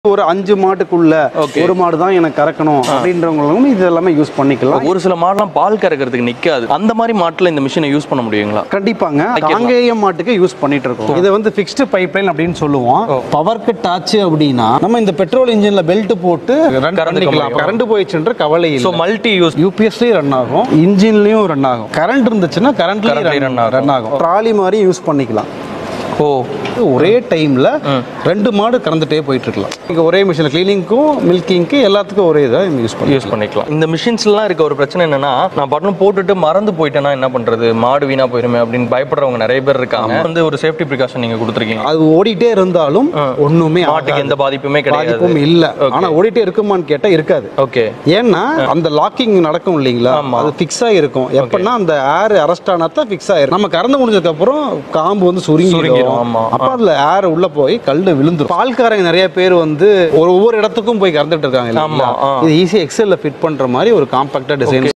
ஒரு அஞ்சு மாட்டுக்குள்ள Okay. ஒரு மாடு தான் எனக்கு கறக்கணும் அப்படின்றவங்களும் இது எல்லாமே யூஸ் பண்ணிக்கலாம் ஒரு சில மாடுலாம் பால் கறக்கிறதுக்கு நிக்காது அந்த மாதிரி மாட்டுல இந்த மிஷினை யூஸ் பண்ண முடியுங்களா கண்டிப்பாங்க காங்கேய மாட்டுக்கு யூஸ் பண்ணிட்டு இருக்கோம் இதை வந்து ஃபிக்ஸ்டு பைப் லைன் அப்படின்னு சொல்லுவோம் பவர் கட் ஆச்சு அப்படின்னா நம்ம இந்த பெட்ரோல் இன்ஜின்ல பெல்ட் போட்டு ரன் Current பண்ணிக்கலாம் கம்பி. கரண்ட் போயிடுச்சுன்ற கவலை ஸோ இல்லை மல்டி யூஸ் யூபிஎஸ்லயும் ரன் ஆகும் இன்ஜின்லயும் ரன் ஆகும் கரண்ட் இருந்துச்சுன்னா Current லயும் கரண்ட்லயும் run ஆகும். ரன் ஆகும் ட்ராலி மாதிரி யூஸ் பண்ணிக்கலாம் ஓ ஒரே டைம்ல ரெண்டு மாடு கறந்துட்டே போயிட்டு இருக்கலாம் இங்க ஒரே மிஷின் கிளீனிங்க்கும் மில்கிங்க்கு எல்லாத்துக்கும் ஒரே இதை யூஸ் பண்ணி யூஸ் பண்ணிக்கலாம் இந்த மிஷின்ஸ்லாம் இருக்க ஒரு பிரச்சனை என்னன்னா நான் பட்டன் போட்டுட்டு மறந்து போயிட்டேன்னா என்ன பண்றது மாடு வீணா போயிருமே அப்படின்னு பயப்படுறவங்க நிறைய பேர் இருக்காங்க வந்து ஒரு சேஃப்டி ப்ரிகாஷன் நீங்க கொடுத்துருக்கீங்க அது ஓடிட்டே இருந்தாலும் ஒண்ணுமே மாட்டுக்கு ஆகாது. எந்த பாதிப்புமே கிடையாது பாதிப்பும் இல்ல ஆனா ஓடிட்டே இருக்குமான்னு கேட்டா இருக்காது ஓகே ஏன்னா அந்த லாக்கிங் நடக்கும் இல்லைங்களா அது ஃபிக்ஸ் ஆயிருக்கும் எப்பன்னா அந்த ஏர் அரெஸ்ட் ஆனா தான் ஃபிக்ஸ் ஆயிரும் நம்ம கறந்து முடிஞ்சதுக்கு அப்புறம் காம்பு வந்து சுருங்கிடும் சுருங்கிரும், ஆமா. அப்ப அதுல ஏர் உள்ள போய் கல்லு விழுந்துரும் பால்காரங்க நிறைய பேர் வந்து ஒரு ஒவ்வொரு இடத்துக்கும் போய் கறந்துட்டு இருக்காங்க இல்லைங்களா ஆமா, ஆ. இது ஈஸியா எக்ஸல்ல ஃபிட் பண்ற மாதிரி ஒரு காம்பாக்டா டிசைன்